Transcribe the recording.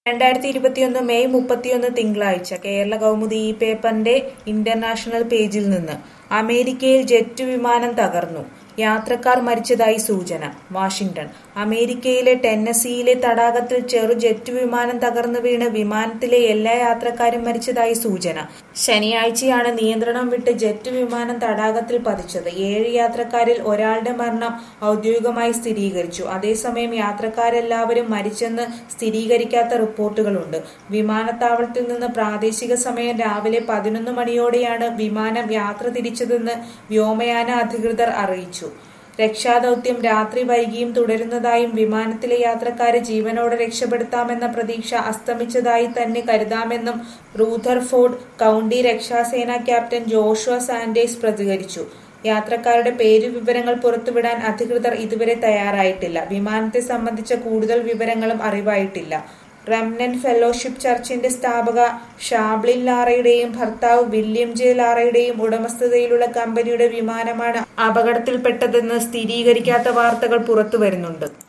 രണ്ടായിരത്തി ഇരുപത്തിയൊന്ന് മെയ് മുപ്പത്തിയൊന്ന് തിങ്കളാഴ്ച കേരള കൗമുദി ഈ പേപ്പറിന്റെ ഇന്റർനാഷണൽ പേജിൽ നിന്ന് അമേരിക്കയിൽ ജെറ്റ് വിമാനം തകർന്നു യാത്രക്കാർ മരിച്ചതായി സൂചന വാഷിംഗ്ടൺ അമേരിക്കയിലെ ടെന്നസിയിലെ തടാകത്തിൽ ചെറു ജെറ്റ് വിമാനം തകർന്നു വീണ് വിമാനത്തിലെ എല്ലാ യാത്രക്കാരും മരിച്ചതായി സൂചന ശനിയാഴ്ചയാണ് നിയന്ത്രണം വിട്ട് ജെറ്റ് വിമാനം തടാകത്തിൽ പതിച്ചത് ഏഴ് യാത്രക്കാരിൽ ഒരാളുടെ മരണം ഔദ്യോഗികമായി സ്ഥിരീകരിച്ചു അതേസമയം യാത്രക്കാരെല്ലാവരും മരിച്ചെന്ന് സ്ഥിരീകരിക്കാത്ത റിപ്പോർട്ടുകളുണ്ട് വിമാനത്താവളത്തിൽ നിന്ന് പ്രാദേശിക സമയം രാവിലെ പതിനൊന്ന് മണിയോടെയാണ് വിമാനം യാത്ര തിരിച്ചതെന്ന് വ്യോമയാന അധികൃതർ അറിയിച്ചു രക്ഷാദൌത്യം രാത്രി വൈകിയും തുടരുന്നതായും വിമാനത്തിലെ യാത്രക്കാരെ ജീവനോടെ രക്ഷപ്പെടുത്താമെന്ന പ്രതീക്ഷ അസ്തമിച്ചതായി തന്നെ കരുതാമെന്നും റൂഥർഫോർഡ് കൗണ്ടി രക്ഷാസേന ക്യാപ്റ്റൻ ജോഷുവ സാൻഡേഴ്സ് പ്രതികരിച്ചു യാത്രക്കാരുടെ പേരു വിവരങ്ങൾ പുറത്തുവിടാൻ അധികൃതർ ഇതുവരെ തയ്യാറായിട്ടില്ല വിമാനത്തെ സംബന്ധിച്ച കൂടുതൽ വിവരങ്ങളും അറിവായിട്ടില്ല റെംനന്റ് ഫെലോഷിപ്പ് ചർച്ചിന്റെ സ്ഥാപക ഷാബ്ലിൻ ലാറയുടെയും ഭർത്താവ് വില്യം ജെ ലാറയുടെയും ഉടമസ്ഥതയിലുള്ള കമ്പനിയുടെ വിമാനമാണ് അപകടത്തിൽപ്പെട്ടതെന്ന് സ്ഥിരീകരിക്കാത്ത വാർത്തകൾ പുറത്തുവരുന്നുണ്ട്